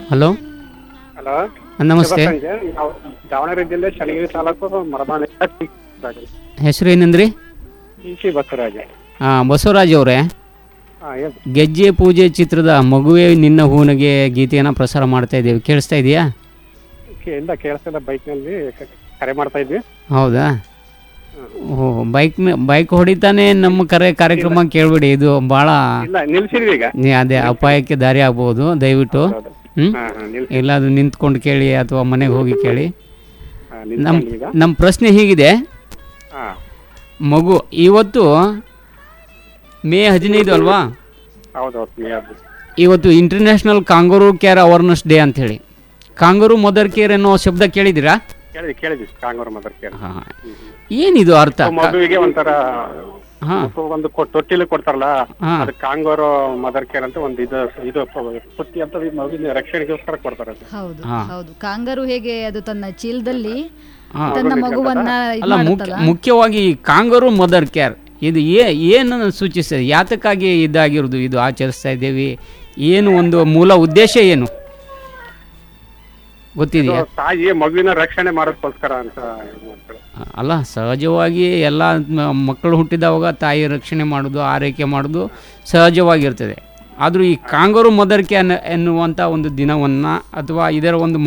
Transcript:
Hello hello ನಮಸ್ತೆ ಶುಭ ಸಂಜೆ. ನಾವು ದಾವಣಗೆರೆ ಜಿಲ್ಲೆ ಚನ್ನಗಿರಿ ತಾಲೂಕು ಮರದಾನ ಹೆಸರು ಏನಂದ್ರಿ ಇ ಸಿ ಬಸವರಾಜ ಹಾಂ ಬಸವರಾಜ್ ಅವರೇ ಹಾಂ ಹೇಳಿ ಗೆಜ್ಜೆ ಪೂಜೆ ಚಿತ್ರದ ಮಗುವೆ ನಿನ್ನ ಹೂನಿಗೆ ಗೀತೆಯನ್ನು ಪ್ರಸಾರ ಮಾಡ್ತಾ ಇದ್ದೀವಿ ಕೇಳಿಸ್ತಾ ಇದೆಯಾ ಇಂದ ಕೇಳಿಸ್ತಿಲ್ಲ ಬೈಕ್ನಲ್ಲಿ ಕರೆ ಮಾಡ್ತಾ ಇದ್ವಿ ಹೌದಾ ಓ ಬೈಕ್ ಬೈಕ್ ಹೊಡಿತಾನೆ ನಮ್ಮ ಕರೆ ಕಾರ್ಯಕ್ರಮ ಕೇಳಬೇಡಿ ಇದು ಭಾಳ ಇಲ್ಲ ನಿಲ್ಸಿದ್ವಿ ಈಗ ಅದೇ ಅಪಾಯಕ್ಕೆ ದಾರಿ ಆಗ್ಬೋದು ದಯವಿಟ್ಟು ಹೌದು. ಹ್ಞೂ ಹಾ, ಹಾ, ನಿಲ್ಸಿ. ಎಲ್ಲಾದ್ರೂ ನಿಂತ್ಕೊಂಡು ಕೇಳಿ ಅಥವಾ ಮನೆಗೆ ಹೋಗಿ ಕೇಳಿ ಹಾ, ನಮ್ಮ ನಿಲ್ಸ್ಕೊಂಡ್ವಿ ಈಗ ನಮ್ಮ ಪ್ರಶ್ನೆ ಹೀಗಿದೆ ಹಾ ಮಗು ಇವತ್ತು ಮೇ ಹದಿನೈದು ಅಲ್ವಾ ಹೌದೌದು ನೀವು ಇವತ್ತು international kangaroo care awareness day ಅಂತ ಹೇಳಿ ಕಾಂಗರೂ ಮದರ್ ಕೇರ್ ಅನ್ನೋ ಶಬ್ದ ಕೇಳಿದಿರಾ ಕೇಳಿದ್ವಿ ಕೇಳಿದ್ವಿ ಕಾಂಗೂರು ಮದರ್ ಕೇರ್ ಹಾಂ ಏನಿದು ಅರ್ಥ ಮಗುವಿಗೆ ಒಂಥರ ಹಾ. ಒಂದು ಕೊ- ತೊಟ್ಟಿಲು ಕೊಡ್ತಾರಲ್ಲ ಹಾ. ಅದು ಕಾಂಗೋರು ಮದರ್ ಕೇರ್ ಅಂತ ಒಂದು ಇದು ಇದು ಪುಟ್ಟಿ ಅಂತ ಈ ಮಗುವಿನ ರಕ್ಷಣೆಗೋಸ್ಕರ ಕೊಡ್ತಾರೆ ಅದು. ಹೌದು ಹಾ. ಹೌದು ಕಾಂಗರು ಹೇಗೆ ಅದು ತನ್ನ ಚೀಲದಲ್ಲಿ ಹಾ. ತನ್ನ ಮಗುವನ್ನ ಇದ್ ಅಲ್ಲ ಮುಖ್ಯ ಮಾಡುತ್ತಲ್ಲ ಮುಖ್ಯವಾಗಿ ಈ ಕಾಂಗರೂ ಮದರ್ ಕೇರ್ ಇದು ಏ ಏನು ಸೂಚಿಸ್ತದೆ ಯಾತಕ್ಕಾಗಿ ಇದಾಗಿರೋದು ಇದು ಆಚರಿಸ್ತಾ ಇದ್ದೇವೆ ಏನು ಒಂದು ಮೂಲ ಉದ್ದೇಶ ಏನು ಗೊತ್ತಿದೆಯಾ ಇದು ತಾಯಿ ಮಗುವಿನ ರಕ್ಷಣೆ ಮಾಡೋದಕ್ಕೋಸ್ಕರ ಅಂತ ಇದು ಮಾಡ್ತಾರೆ. ಅಲ್ಲ ಸಹಜವಾಗಿ ಎಲ್ಲ ಮ- ಮಕ್ಕಳು ಹುಟ್ಟಿದವಾಗ ತಾಯಿ ರಕ್ಷಣೆ ಮಾಡೋದು ಆರೈಕೆ ಮಾಡೋದು ಸಹಜವಾಗಿರ್ತದೆ ಆದರೂ ಈ ಕಾಂಗರು ಮದರ್ ಕ್ಯಾನ್ ಎನ್ನುವಂಥ ಒಂದು ದಿನವನ್ನು ಅಥವಾ ಇದರ ಒಂದು